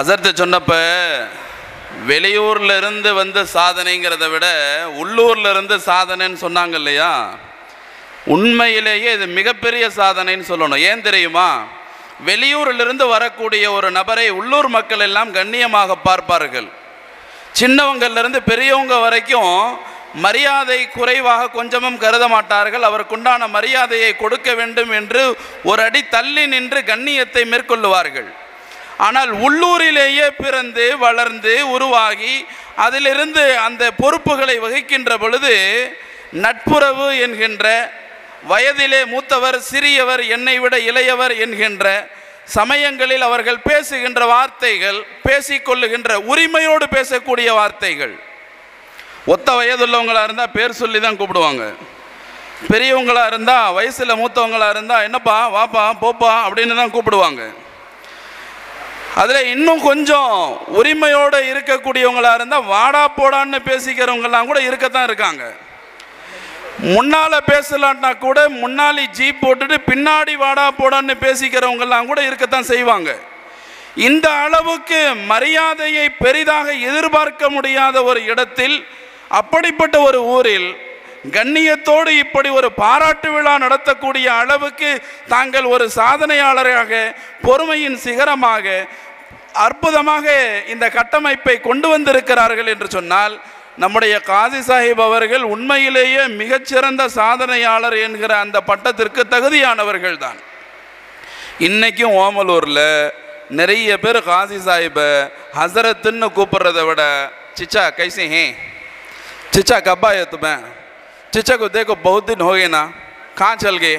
அசர்த்து சொன்னப்ப வெளியூர்ல இருந்து வந்து சாதனைங்கிறத விட உள்ளூர்ல இருந்து சாதனைன்னு சொன்னாங்க இல்லையா உண்மையிலேயே இது மிகப்பெரிய சாதனைன்னு சொல்லணும் ஏன் தெரியுமா வெளியூரிலிருந்து வரக்கூடிய ஒரு நபரை உள்ளூர் மக்கள் எல்லாம் கண்ணியமாக பார்ப்பார்கள் சின்னவங்கள்ல இருந்து பெரியவங்க வரைக்கும் மரியாதை குறைவாக கொஞ்சமும் கருத மாட்டார்கள் அவருக்குண்டான மரியாதையை கொடுக்க வேண்டும் என்று ஒரு அடி தள்ளி நின்று கண்ணியத்தை மேற்கொள்ளுவார்கள் ஆனால் உள்ளூரிலேயே பிறந்து வளர்ந்து உருவாகி அதிலிருந்து அந்த பொறுப்புகளை வகிக்கின்ற பொழுது நட்புறவு என்கின்ற வயதிலே மூத்தவர் சிறியவர் என்னை விட இளையவர் என்கின்ற சமயங்களில் அவர்கள் பேசுகின்ற வார்த்தைகள் பேசிக்கொள்ளுகின்ற உரிமையோடு பேசக்கூடிய வார்த்தைகள் ஒத்த வயதுள்ளவங்களாக இருந்தால் பேர் சொல்லி தான் கூப்பிடுவாங்க பெரியவங்களாக இருந்தால் வயசில் மூத்தவங்களாக இருந்தால் என்னப்பா வாப்பா போப்பா அப்படின்னு தான் கூப்பிடுவாங்க அதில் இன்னும் கொஞ்சம் உரிமையோடு இருக்கக்கூடியவங்களாக இருந்தால் வாடா போடான்னு பேசிக்கிறவங்கெல்லாம் கூட இருக்கத்தான் இருக்காங்க முன்னால் பேசலான்னா கூட முன்னாடி ஜீப் போட்டுட்டு பின்னாடி வாடா போடான்னு பேசிக்கிறவங்கெல்லாம் கூட இருக்கத்தான் செய்வாங்க இந்த அளவுக்கு மரியாதையை பெரிதாக எதிர்பார்க்க முடியாத ஒரு இடத்தில் அப்படிப்பட்ட ஒரு ஊரில் கண்ணியத்தோடு இப்படி ஒரு பாராட்டு விழா நடத்தக்கூடிய அளவுக்கு தாங்கள் ஒரு சாதனையாளராக பொறுமையின் சிகரமாக அற்புதமாக இந்த கட்டமைப்பை கொண்டு வந்திருக்கிறார்கள் என்று சொன்னால் நம்முடைய காதி சாஹிப் அவர்கள் உண்மையிலேயே மிகச்சிறந்த சாதனையாளர் என்கிற அந்த பட்டத்திற்கு தகுதியானவர்கள் தான் இன்னைக்கும் ஓமலூரில் நிறைய பேர் காசி சாஹிப்பை ஹசரத்துன்னு கூப்பிடுறத விட சிச்சா கைசி ஹே चिचा कब आए तुम्हें चिचा को देखो बहुत दिन हो गए ना कहाँ चल गए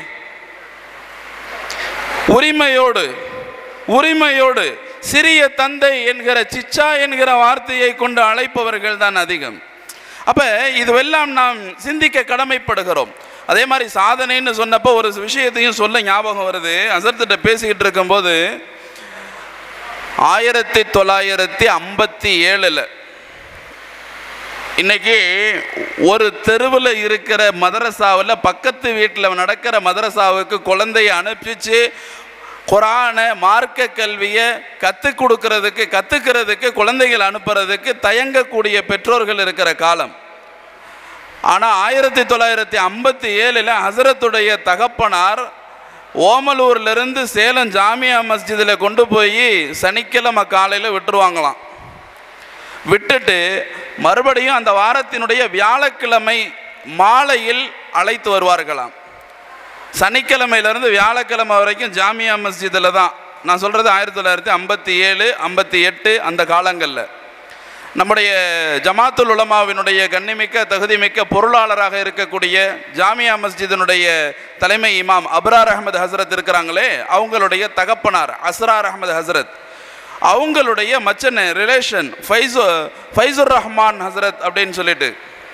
உரிமையோடு உரிமையோடு சிறிய தந்தை என்கிற சிச்சா என்கிற வார்த்தையை கொண்டு அழைப்பவர்கள் தான் அதிகம் அப்போ இதுவெல்லாம் நாம் சிந்திக்க கடமைப்படுகிறோம் அதே மாதிரி சாதனைன்னு சொன்னப்போ ஒரு விஷயத்தையும் சொல்ல ஞாபகம் வருது அசர்த்திட்ட பேசிக்கிட்டு இருக்கும்போது ஆயிரத்தி தொள்ளாயிரத்தி ஐம்பத்தி ஏழில் இன்னைக்கு ஒரு தெருவில் இருக்கிற மதரசாவில் பக்கத்து வீட்டில் நடக்கிற மதரசாவுக்கு குழந்தைய அனுப்பிச்சு குரானை மார்க்க கல்வியை கற்றுக் கொடுக்கறதுக்கு கற்றுக்கிறதுக்கு குழந்தைகள் அனுப்புறதுக்கு தயங்கக்கூடிய பெற்றோர்கள் இருக்கிற காலம் ஆனால் ஆயிரத்தி தொள்ளாயிரத்தி ஐம்பத்தி ஏழில் ஹசரத்துடைய தகப்பனார் ஓமலூர்லேருந்து சேலம் ஜாமியா மஸ்ஜிதில் கொண்டு போய் சனிக்கிழமை காலையில் விட்டுருவாங்களாம் விட்டுட்டு மறுபடியும் அந்த வாரத்தினுடைய வியாழக்கிழமை மாலையில் அழைத்து வருவார்களாம் சனிக்கிழமையிலேருந்து வியாழக்கிழமை வரைக்கும் ஜாமியா மஸ்ஜிதில் தான் நான் சொல்கிறது ஆயிரத்தி தொள்ளாயிரத்தி ஐம்பத்தி ஏழு ஐம்பத்தி எட்டு அந்த காலங்களில் நம்முடைய ஜமாத்துல் உலமாவினுடைய கண்ணிமிக்க தகுதிமிக்க பொருளாளராக இருக்கக்கூடிய ஜாமியா மஸ்ஜிதினுடைய தலைமை இமாம் அப்ரார் அகமது ஹசரத் இருக்கிறாங்களே அவங்களுடைய தகப்பனார் அஸ்ரார் அகமது ஹசரத் அவங்களுடைய மச்சன் ரிலேஷன் ஃபைசு ஃபைசுர் ரஹ்மான் ஹசரத் அப்படின்னு சொல்லிட்டு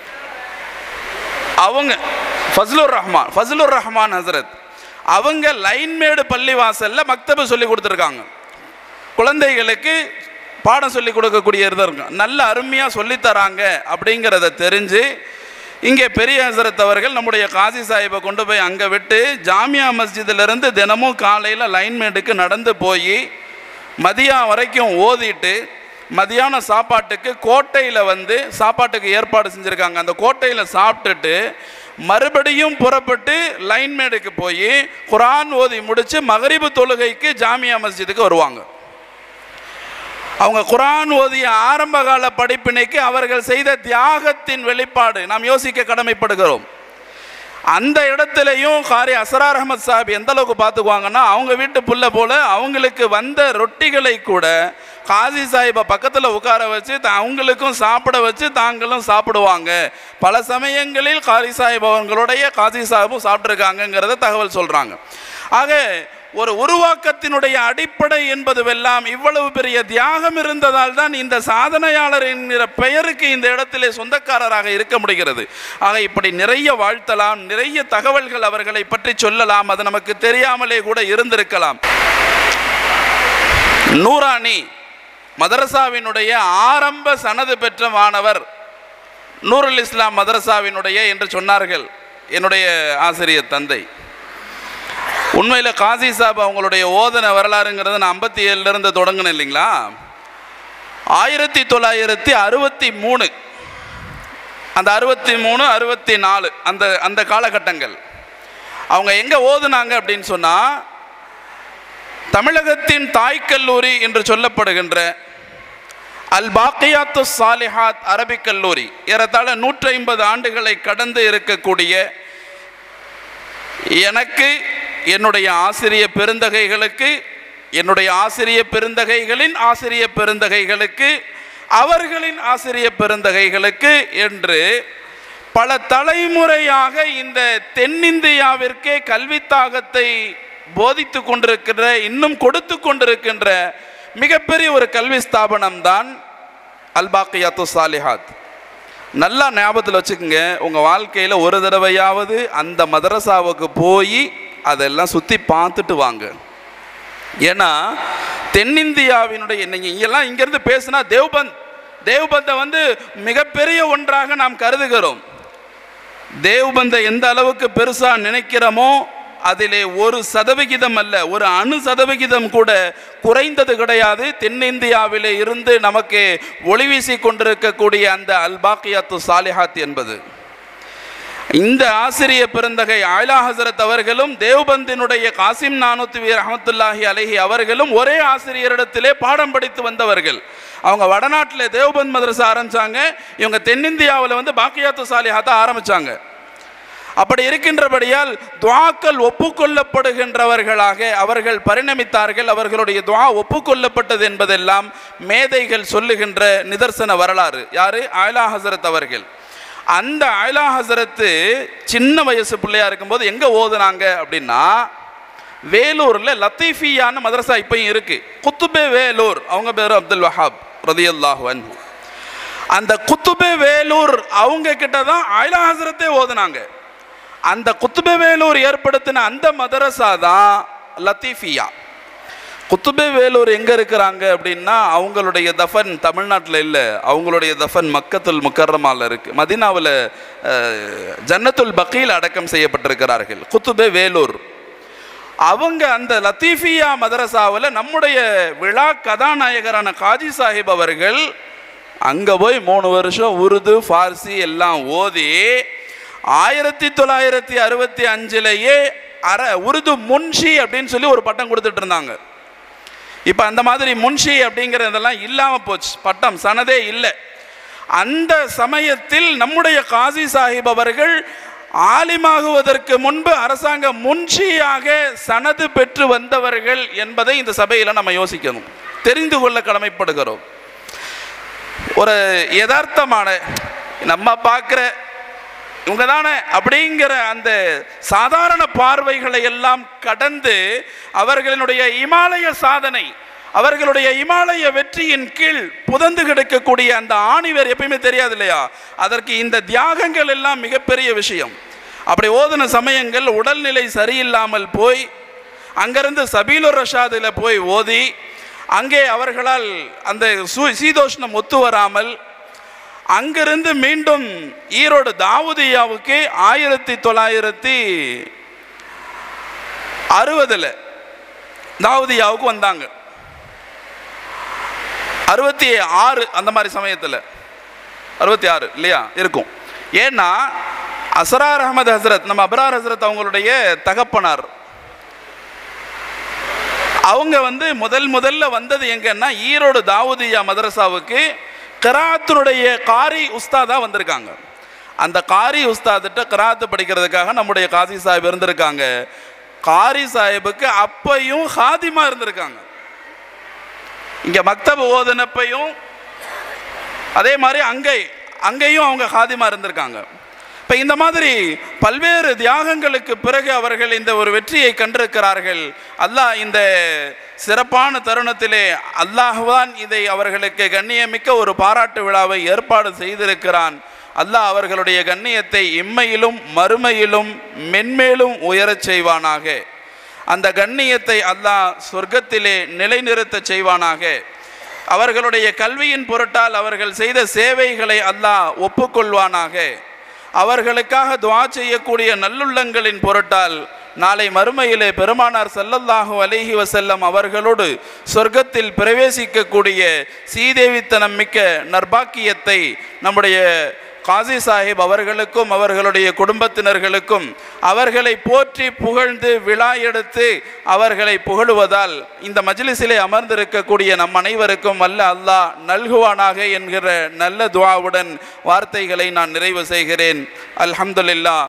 அவங்க ஃபஸ்லுர் ரஹ்மான் ஃபஸ்லுர் ரஹ்மான் ஹசரத் அவங்க லைன்மேடு பள்ளி வாசல்ல மக்தபு சொல்லி கொடுத்துருக்காங்க குழந்தைகளுக்கு பாடம் சொல்லி கொடுக்கக்கூடிய இருக்க நல்ல அருமையாக சொல்லித்தராங்க அப்படிங்கிறத தெரிஞ்சு இங்கே பெரிய ஹசரத் அவர்கள் நம்முடைய காசி சாஹிப்பை கொண்டு போய் அங்கே விட்டு ஜாமியா மஸ்ஜிதிலிருந்து தினமும் காலையில் லைன்மேடுக்கு நடந்து போய் மதியம் வரைக்கும் ஓதிட்டு மதியான சாப்பாட்டுக்கு கோட்டையில் வந்து சாப்பாட்டுக்கு ஏற்பாடு செஞ்சுருக்காங்க அந்த கோட்டையில் சாப்பிட்டுட்டு மறுபடியும் புறப்பட்டு லைன்மேடுக்கு போய் குரான் ஓதி முடித்து மகரிபு தொழுகைக்கு ஜாமியா மஸ்ஜிதுக்கு வருவாங்க அவங்க குரான் ஓதிய ஆரம்ப கால படிப்பினைக்கு அவர்கள் செய்த தியாகத்தின் வெளிப்பாடு நாம் யோசிக்க கடமைப்படுகிறோம் அந்த இடத்துலையும் காரி அசரார் அகமது சாஹிப் எந்த அளவுக்கு பார்த்துக்குவாங்கன்னா அவங்க வீட்டு புள்ள போல அவங்களுக்கு வந்த ரொட்டிகளை கூட காசி சாஹிப்பை பக்கத்தில் உட்கார வச்சு த- அவங்களுக்கும் சாப்பிட வச்சு தாங்களும் சாப்பிடுவாங்க பல சமயங்களில் காரி சாஹிப் அவங்களுடைய காசி சாஹிப்பும் சாப்பிட்ருக்காங்கங்கிறத தகவல் சொல்கிறாங்க ஆக ஒரு உருவாக்கத்தினுடைய அடிப்படை என்பதுவெல்லாம் இவ்வளவு பெரிய தியாகம் இருந்ததால் தான் இந்த சாதனையாளர் என்கிற பெயருக்கு இந்த இடத்திலே சொந்தக்காரராக இருக்க முடிகிறது ஆக இப்படி நிறைய வாழ்த்தலாம் நிறைய தகவல்கள் அவர்களை பற்றி சொல்லலாம் அது நமக்கு தெரியாமலே கூட இருந்திருக்கலாம் நூராணி மதரசாவினுடைய ஆரம்ப சனது பெற்ற மாணவர் நூருல் இஸ்லாம் மதரசாவினுடைய என்று சொன்னார்கள் என்னுடைய ஆசிரியர் தந்தை உண்மையில் காசி சாப் அவங்களுடைய ஓதன வரலாறுங்கிறத நான் ஐம்பத்தி ஏழுலேருந்து தொடங்கினேன் இல்லைங்களா ஆயிரத்தி தொள்ளாயிரத்தி அறுபத்தி மூணு அந்த அறுபத்தி மூணு அறுபத்தி நாலு அந்த அந்த காலகட்டங்கள் அவங்க எங்கே ஓதுனாங்க அப்படின்னு சொன்னால் தமிழகத்தின் தாய்க் கல்லூரி என்று சொல்லப்படுகின்ற அல் பாக்கியாத்து சாலிஹாத் அரபிக் கல்லூரி ஏறத்தாழ நூற்றி ஐம்பது ஆண்டுகளை கடந்து இருக்கக்கூடிய எனக்கு என்னுடைய ஆசிரிய பெருந்தகைகளுக்கு என்னுடைய ஆசிரிய பெருந்தகைகளின் ஆசிரிய பெருந்தகைகளுக்கு அவர்களின் ஆசிரிய பெருந்தகைகளுக்கு என்று பல தலைமுறையாக இந்த தென்னிந்தியாவிற்கே கல்வித்தாகத்தை போதித்து கொண்டிருக்கின்ற இன்னும் கொடுத்து கொண்டிருக்கின்ற மிகப்பெரிய ஒரு கல்வி ஸ்தாபனம் தான் அல்பாக்கியாத்து சாலிஹாத் நல்லா ஞாபகத்தில் வச்சுக்கோங்க உங்கள் வாழ்க்கையில் ஒரு தடவையாவது அந்த மதரசாவுக்கு போய் அதெல்லாம் சுற்றி பார்த்துட்டு வாங்க ஏன்னா தென்னிந்தியாவினுடைய நீங்கள் இங்கெல்லாம் இங்கேருந்து பேசுனா தேவ்பந்த் தேவ்பந்தை வந்து மிகப்பெரிய ஒன்றாக நாம் கருதுகிறோம் தேவ்பந்தை எந்த அளவுக்கு பெருசாக நினைக்கிறோமோ அதிலே ஒரு சதவிகிதம் அல்ல ஒரு அணு சதவிகிதம் கூட குறைந்தது கிடையாது தென்னிந்தியாவிலே இருந்து நமக்கு ஒளி வீசி கொண்டிருக்கக்கூடிய அந்த அல்பாக்கியாத்து சாலிஹாத் என்பது இந்த ஆசிரிய பெருந்தகை ஆயிலா ஹசரத் அவர்களும் தேவ்பந்தினுடைய காசிம் நானூத்தி ரஹமத்துல்லாஹி அலஹி அவர்களும் ஒரே ஆசிரியரிடத்திலே பாடம் படித்து வந்தவர்கள் அவங்க வடநாட்டில் தேவ்பந்த் மதரசா ஆரம்பிச்சாங்க இவங்க தென்னிந்தியாவில் வந்து பாக்கியாத்து சாலிஹாத்தை ஆரம்பிச்சாங்க அப்படி இருக்கின்றபடியால் துவாக்கள் ஒப்புக்கொள்ளப்படுகின்றவர்களாக அவர்கள் பரிணமித்தார்கள் அவர்களுடைய துவா ஒப்புக்கொள்ளப்பட்டது என்பதெல்லாம் மேதைகள் சொல்லுகின்ற நிதர்சன வரலாறு யாரு ஆயிலா ஹசரத் அவர்கள் அந்த ஆயிலா ஹசரத்து சின்ன வயசு பிள்ளையா இருக்கும்போது எங்க ஓதுனாங்க அப்படின்னா வேலூர்ல லத்தீஃபியான மதரசா இப்பயும் இருக்கு குத்துபே வேலூர் அவங்க பேரு அப்துல் வஹாப் ரதியல்லாஹு அன்ஹு அந்த குத்துபே வேலூர் அவங்க கிட்ட தான் ஆயிலா ஹசரத்தே ஓதுனாங்க அந்த குத்துபே வேலூர் ஏற்படுத்தின அந்த மதரசா தான் லத்தீஃபியா குத்துபே வேலூர் எங்கே இருக்கிறாங்க அப்படின்னா அவங்களுடைய தஃபன் தமிழ்நாட்டில் இல்லை அவங்களுடைய தஃபன் மக்கத்துல் முக்கர்ரமாவில் இருக்குது மதினாவில் ஜன்னத்துல் பக்கீல் அடக்கம் செய்யப்பட்டிருக்கிறார்கள் குத்துபே வேலூர் அவங்க அந்த லத்தீஃபியா மதரசாவில் நம்முடைய விழா கதாநாயகரான காஜி சாஹிப் அவர்கள் அங்கே போய் மூணு வருஷம் உருது ஃபார்சி எல்லாம் ஓதி ஆயிரத்தி தொள்ளாயிரத்தி அறுபத்தி அஞ்சுலேயே அர உருது முன்ஷி அப்படின்னு சொல்லி ஒரு பட்டம் கொடுத்துட்டு இருந்தாங்க இப்போ அந்த மாதிரி முன்ஷி அப்படிங்கிறதெல்லாம் இல்லாமல் போச்சு பட்டம் சனதே இல்லை அந்த சமயத்தில் நம்முடைய காசி சாஹிப் அவர்கள் ஆலிமாகுவதற்கு முன்பு அரசாங்க முன்ஷியாக சனது பெற்று வந்தவர்கள் என்பதை இந்த சபையில் நம்ம யோசிக்கணும் தெரிந்து கொள்ள கடமைப்படுகிறோம் ஒரு யதார்த்தமான நம்ம பார்க்குற இவங்க தானே அப்படிங்கிற அந்த சாதாரண பார்வைகளை எல்லாம் கடந்து அவர்களினுடைய இமாலய சாதனை அவர்களுடைய இமாலய வெற்றியின் கீழ் புதந்து கிடக்கக்கூடிய அந்த ஆணிவர் எப்பயுமே தெரியாது இல்லையா அதற்கு இந்த தியாகங்கள் எல்லாம் மிகப்பெரிய விஷயம் அப்படி ஓதுன சமயங்கள் உடல்நிலை சரியில்லாமல் போய் அங்கிருந்து சபீலுர் ரஷாதில் போய் ஓதி அங்கே அவர்களால் அந்த சு- சீதோஷ்ணம் ஒத்து வராமல் அங்கிருந்து மீண்டும் ஈரோடு தாவூதியாவுக்கு ஆயிரத்தி தொள்ளாயிரத்தி அறுபதில் தாவூதியாவுக்கு வந்தாங்க அறுபத்தி ஆறு அந்த மாதிரி சமயத்தில் அறுபத்தி ஆறு இல்லையா இருக்கும் ஏன்னா அசரார் அகமது ஹசரத் நம்ம அபரார் ஹசரத் அவங்களுடைய தகப்பனார் அவங்க வந்து முதல் முதல்ல வந்தது எங்கன்னா ஈரோடு தாவூதியா மதரசாவுக்கு கிராத்தினுடைய காரி உஸ்தாதா வந்திருக்காங்க அந்த காரி உஸ்தாதிட்ட கிராத்து படிக்கிறதுக்காக நம்முடைய காசி சாஹிப் இருந்திருக்காங்க காரி சாஹிபுக்கு அப்பையும் ஹாதிமா இருந்திருக்காங்க இங்க மக்தப் ஓதனப்பையும் அதே மாதிரி அங்கே அங்கேயும் அவங்க ஹாதிமா இருந்திருக்காங்க இப்போ இந்த மாதிரி பல்வேறு தியாகங்களுக்கு பிறகு அவர்கள் இந்த ஒரு வெற்றியை கண்டிருக்கிறார்கள் அல்லாஹ் இந்த சிறப்பான தருணத்திலே அல்லாஹ்தான் இதை அவர்களுக்கு கண்ணியமிக்க ஒரு பாராட்டு விழாவை ஏற்பாடு செய்திருக்கிறான் அல்லாஹ் அவர்களுடைய கண்ணியத்தை இம்மையிலும் மறுமையிலும் மென்மேலும் உயரச் செய்வானாக அந்த கண்ணியத்தை அல்லாஹ் சொர்க்கத்திலே நிலைநிறுத்தச் செய்வானாக அவர்களுடைய கல்வியின் பொருட்டால் அவர்கள் செய்த சேவைகளை அல்லாஹ் ஒப்புக்கொள்வானாக அவர்களுக்காக துவா செய்யக்கூடிய நல்லுள்ளங்களின் பொருட்டால் நாளை மறுமையிலே பெருமானார் ஸல்லல்லாஹு அலைஹி வஸல்லம் அவர்களோடு சொர்க்கத்தில் பிரவேசிக்கக்கூடிய சீதேவித்தனம் மிக்க நர்பாக்கியத்தை நம்முடைய காசி சாஹிப் அவர்களுக்கும் அவர்களுடைய குடும்பத்தினர்களுக்கும் அவர்களை போற்றி புகழ்ந்து விழா எடுத்து அவர்களை புகழுவதால் இந்த மஜ்லிஸிலே அமர்ந்திருக்கக்கூடிய நம் அனைவருக்கும் அல்ல அல்லாஹ் நல்குவானாக என்கிற நல்ல துஆவுடன் வார்த்தைகளை நான் நிறைவு செய்கிறேன் அல்ஹம்துலில்லாஹ்